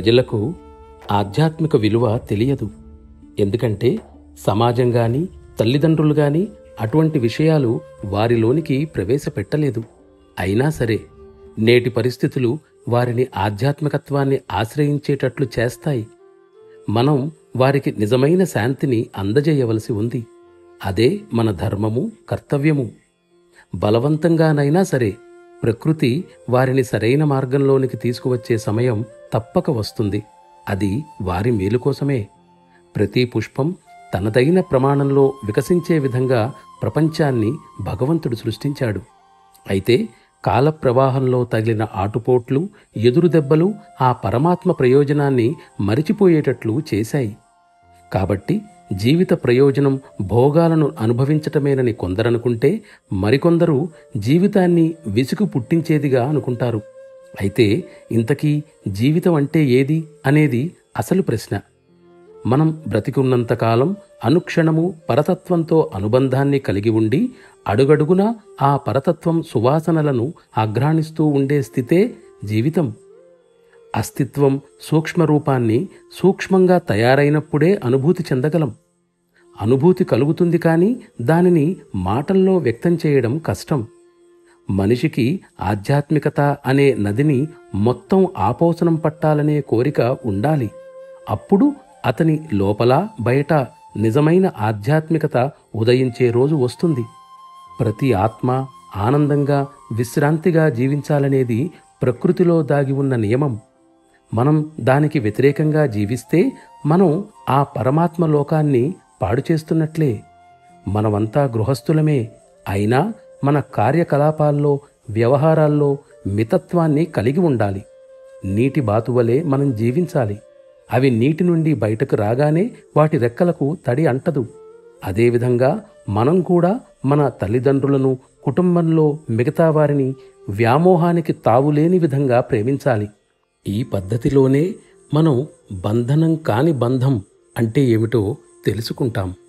ప్రజలకు ఆధ్యాత్మిక విలువ తెలియదు ఎందుకంటే సమాజం గాని తల్లిదండ్రులు గాని అటువంటి విషయాలు వారిలోనికి ప్రవేశపెట్టలేదు అయినా సరే నేటి పరిస్థితులు వారిని ఆధ్యాత్మికత్వాన్ని ఆశ్రయించేటట్లు చేస్తాయి మనం వారికి నిజమైన శాంతిని అందజేయవలసి ఉంది అదే మన ధర్మము కర్తవ్యము బలవంతంగానైనా సరే ప్రకృతి వారిని సరైన మార్గంలోనికి తీసుకువచ్చే సమయం తప్పక వస్తుంది అది వారి మేలు కోసమే ప్రతి పుష్పం తనదైన ప్రమాణంలో వికసించే విధంగా ప్రపంచాన్ని భగవంతుడు సృష్టించాడు అయితే కాల ప్రవాహంలో తగిలిన ఆటుపోట్లు ఎదురు దెబ్బలు ఆ పరమాత్మ ప్రయోజనాన్ని మరిచిపోయేటట్లు చేశాయి కాబట్టి జీవిత ప్రయోజనం భోగాలను అనుభవించటమేనని కొందరనుకుంటే మరికొందరు జీవితాన్ని విసుగు పుట్టించేదిగా అనుకుంటారు అయితే ఇంతకీ జీవితం అంటే ఏది అనేది అసలు ప్రశ్న మనం బ్రతికున్నంతకాలం అనుక్షణము పరతత్వంతో అనుబంధాన్ని కలిగి ఉండి అడుగడుగునా ఆ పరతత్వం సువాసనలను ఆఘ్రాణిస్తూ ఉండే స్థితే జీవితం అస్తిత్వం సూక్ష్మరూపాన్ని సూక్ష్మంగా తయారైనప్పుడే అనుభూతి చెందగలం అనుభూతి కలుగుతుంది కానీ దానిని మాటల్లో వ్యక్తం చేయడం కష్టం మనిషికి ఆధ్యాత్మికత అనే నదిని మొత్తం ఆపోసనం పట్టాలనే కోరిక ఉండాలి అప్పుడు అతని లోపల బయట నిజమైన ఆధ్యాత్మికత ఉదయించే రోజు వస్తుంది ప్రతి ఆత్మ ఆనందంగా విశ్రాంతిగా జీవించాలనేది ప్రకృతిలో దాగి ఉన్న నియమం మనం దానికి వ్యతిరేకంగా జీవిస్తే మనం ఆ పరమాత్మ లోకాన్ని పాడు చేస్తున్నట్లే మనమంతా గృహస్థులమే అయినా మన కార్యకలాపాల్లో వ్యవహారాల్లో మితత్వాన్ని కలిగి ఉండాలి నీటి బాతువలే మనం జీవించాలి అవి నీటి నుండి బయటకు రాగానే వాటి రెక్కలకు తడి అంటదు అదేవిధంగా మనం కూడా మన తల్లిదండ్రులను కుటుంబంలో మిగతా వారిని వ్యామోహానికి తావులేని విధంగా ప్రేమించాలి ఈ పద్ధతిలోనే మనం బంధనం కాని బంధం అంటే ఏమిటో తెలుసుకుంటాం